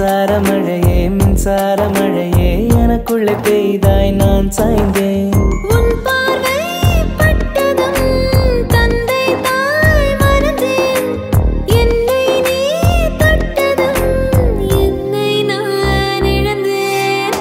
மின்சார மழையே மின்சார மழையே எனக்குள்ளே பெய்தாய் நான் சாய்ந்தேன் உன் பார்வை பட்டதும் தந்தை தாய் மறந்தேன் என்னை நீ தொட்டதும் என்னை நான் இழந்தேன்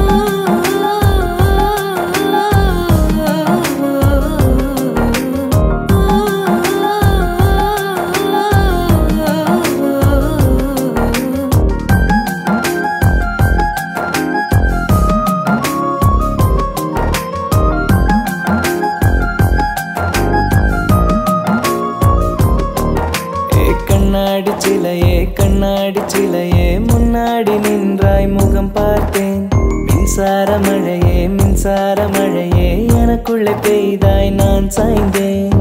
ஏ கண்ணாடி சிலையே கண்ணாடி சிலையே முன்னாடி நின்றாய் முகம் பார்த்தேன் மின்சார மழையே மின்சார மழையே எனக்குள்ளே பெய்தாய் நான் சாய்ந்தேன்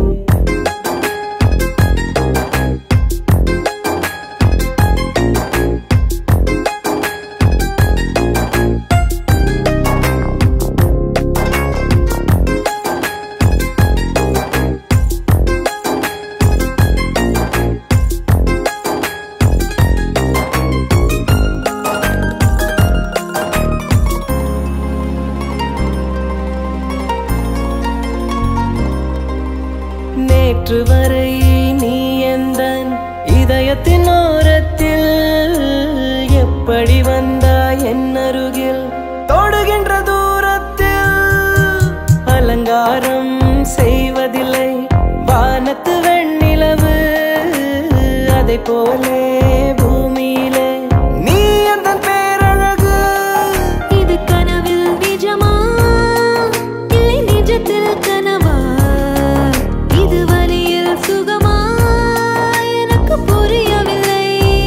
நேற்று வரை நீ எந்தன் இதயத்தின் ஓரத்தில் எப்படி வந்தாய் என் அருகில் தொடுகின்ற தூரத்தில் அலங்காரம் செய்வதில்லை வானத்து வெண்ணிலவு அதை போலே பூமியிலே நீ எந்த பேரழகு இது கனவில் நிஜமா இல்லை நிஜத்தில் கனவா இது வலியில் சுகமா எனக்கு புரியவில்லை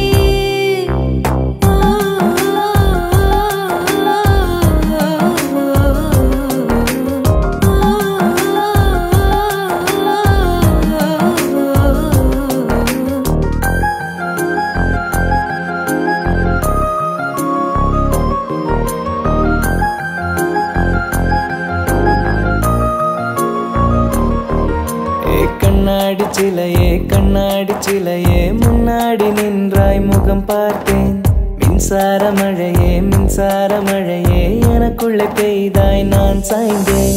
ஏ கண்ணாடி சிலையே கண்ணாடி சிலையே முன்னாடி நின்றாய் முகம் பார்த்தேன் மின்சார மழையே மின்சார மழையே எனக்குள்ளே பெய்தாய் நான் சாய்ந்தேன்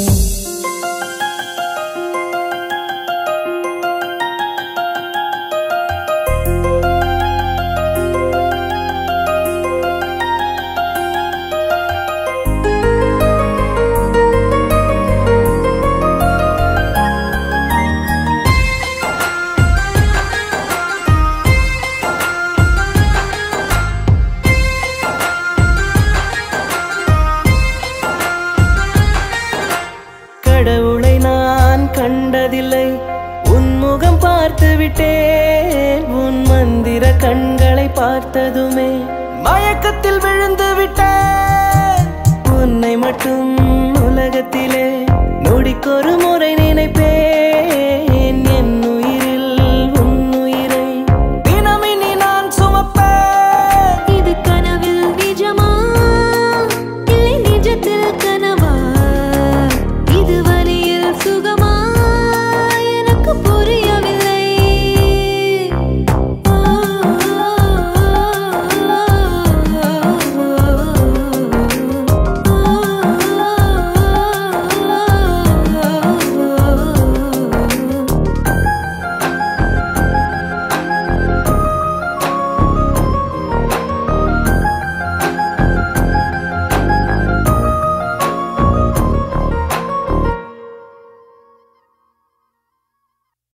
கடவுளை நான் கண்டதில்லை உன் முகம் பார்த்து விட்டேன் உன் மந்திர கண்களை பார்த்ததுமே மயக்கத்தில் விழுந்து விட்டேன் உன்னை மட்டும் உலகத்திலே நொடிக்கொரு முறை நினைப்பேன்